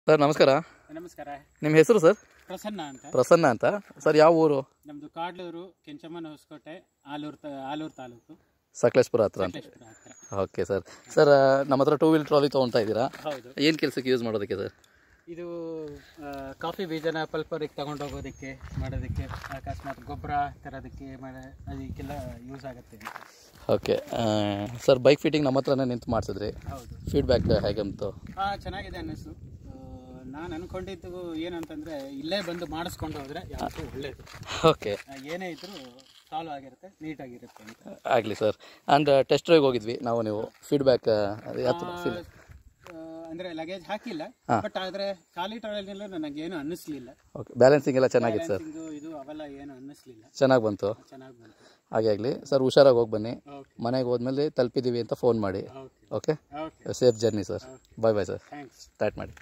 Sir ನಮಸ್ಕಾರ ನಮಸ್ಕಾರ ನಿಮ್ಮ ಹೆಸರು ಸರ್ ಪ್ರಸನ್ನ ಅಂತ ಪ್ರಸನ್ನ ಅಂತ ಸರ್ ಯಾವ ಊರು ನಮ್ದು ಕಾಡ್ಲೂರು ಕೆಂಚಮ್ಮನ ಹೊಸಕೋಟೆ ಆಲೂರು ತ ಆಲೂರು ತಾಲೂಕು ಸಕಲೇಶ್ಪುರ ಹತ್ರ ಅಂತ ಸಕಲೇಶ್ಪುರ ಹತ್ರ ಓಕೆ ಸರ್ ಸರ್ ನಮ್ಮ ಹತ್ರ ಟೂ ವೀಲ್ ಟ್ರಾಲಿ ತೊಗೊಳ್ತಾ ಇದ್ದೀರಾ ಹೌದು ಏನು ಕೆಲಸಕ್ಕೆ ಯೂಸ್ ಮಾಡೋದಕ್ಕೆ ಸರ್ ಇದು ಆ, ಕಾಫಿ ಬೀಜನ ಪಲ್ಪರಿಗೆ ತಗೊಂಡು ಹೋಗೋದಕ್ಕೆ ಮಾಡೋದಕ್ಕೆ ಅಕಸ್ಮಾತ್ ಗೊಬ್ಬರ ತರೋದಕ್ಕೆ ಮಾಡ ಅದಕ್ಕೆಲ್ಲ ಯೂಸ್ ಆಗುತ್ತೆ ಅಂತ. ಓಕೆ ಸರ್ ಬೈಕ್ ಫಿಟ್ಟಿಂಗ್ ನಮ್ಮ ಹತ್ರನೇ ನಿಂತು ಮಾಡಿಸಿದ್ರಿ ಹೌದು ಫೀಡ್ಬ್ಯಾಕ್ ಹೇಗಂತು ಹಾಂ ಚೆನ್ನಾಗಿದೆ ಅನ್ನಿಸ್ತು ನಾನು ಅನ್ಕೊಂಡಿದ್ದು ಏನಂತಂದ್ರೆ ಇಲ್ಲೇ ಬಂದು ಮಾಡಿಸ್ಕೊಂಡು ಹೋದ್ರೆ ಯಾವತ್ತೂ ಒಳ್ಳೇದು ಓಕೆ ಆ, ಏನೇ ಇದ್ರೂ ಸಾಲ್ವ್ ಆಗಿರುತ್ತೆ ನೀಟಾಗಿರುತ್ತೆ ಅಂತ ಆಗಲಿ ಸರ್ ಆ್ಯಂಡ್ ಟೆಸ್ಟ್ ಡ್ರೈವ್ ಹೋಗಿದ್ವಿ ನಾವು ನೀವು ಫೀಡ್ಬ್ಯಾಕ್ ಯಾವ ಥರ ಫೀಲ್ ಆ, ಅಂದ್ರೆ ಲಗೇಜ್ ಹಾಕಿಲ್ಲ ಬಟ್ ಆದ್ರೆ ಖಾಲಿ ಟ್ರಾವೆಲ್ನಲ್ಲೂ ನನಗೇನು ಅನ್ನಿಸ್ಲಿಲ್ಲ ಓಕೆ ಬ್ಯಾಲೆನ್ಸಿಂಗ್ ಎಲ್ಲ ಚೆನ್ನಾಗಿತ್ತು ಸರ್ ಬ್ಯಾಲೆನ್ಸಿಂಗು ಇದು ಅವೆಲ್ಲ ಏನು ಅನ್ನಿಸ್ಲಿಲ್ಲ ಚೆನ್ನಾಗಿ ಬಂತು ಚೆನ್ನಾಗಿ ಬಂತು ಹಾಗೆ ಆಗಲಿ ಸರ್ ಹುಷಾರಾಗಿ ಹೋಗಿ ಬನ್ನಿ ಓಕೆ ಮನೆಗೆ ಹೋದ್ಮೇಲೆ ತಲುಪಿದ್ದೀವಿ ಅಂತ ಫೋನ್ ಮಾಡಿ okay okay okay safe journey sir bye bye sir thanks start ಮಾಡಿ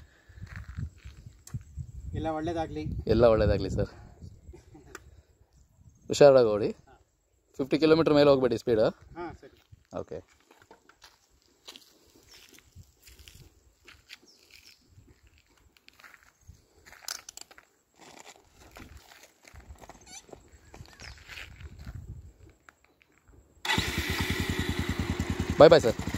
ಎಲ್ಲ ಒಳ್ಳೇದಾಗ್ಲಿ ಎಲ್ಲ ಒಳ್ಳೇದಾಗಲಿ ಸರ್ ಹುಷಾರಾಗಿ ಓಡಿ ಫಿಫ್ಟಿ ಕಿಲೋಮೀಟ್ರ್ ಮೇಲೆ ಹೋಗ್ಬೇಡಿ ಸ್ಪೀಡ್ ಹಾಂ ಸರಿ ಓಕೆ ಬಾಯ್ ಬಾಯ್ ಸರ್